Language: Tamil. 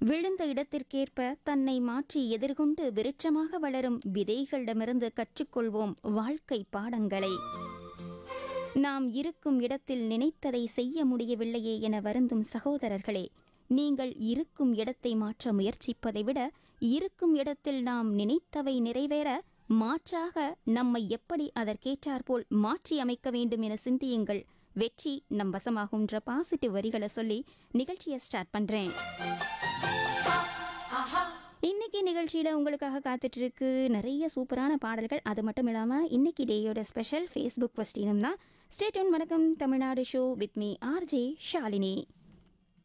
விழுந்த இடத்திற்கேற்ப தன்னை மாற்றி எதிர்கொண்டு விருட்சமாக வளரும் விதைகளிடமிருந்து கற்றுக்கொள்வோம் வாழ்க்கை பாடங்களை நாம் இருக்கும் இடத்தில் நினைத்ததை செய்ய முடியவில்லையே என வருந்தும் சகோதரர்களே நீங்கள் இருக்கும் இடத்தை மாற்ற முயற்சிப்பதை விட இருக்கும் இடத்தில் நாம் நினைத்தவை நிறைவேற மாற்றாக நம்மை எப்படி அதற்கேற்றாற்போல் மாற்றி அமைக்க வேண்டும் என சிந்தியுங்கள் வெற்றி நம் வசமாகுன்ற பாசிட்டிவ் வரிகளை சொல்லி நிகழ்ச்சியை ஸ்டார்ட் பண்றேன் இன்னைக்கு நிகழ்ச்சியில் உங்களுக்காக காத்துட்டு இருக்கு நிறைய சூப்பரான பாடல்கள் அது மட்டும் இல்லாமல் இன்னைக்கு டேயோட ஸ்பெஷல் ஃபேஸ்புக் கொஸ்டினும் தான் ஸ்டேட்யூன் வணக்கம் Tamil Nadu show with me RJ Shalini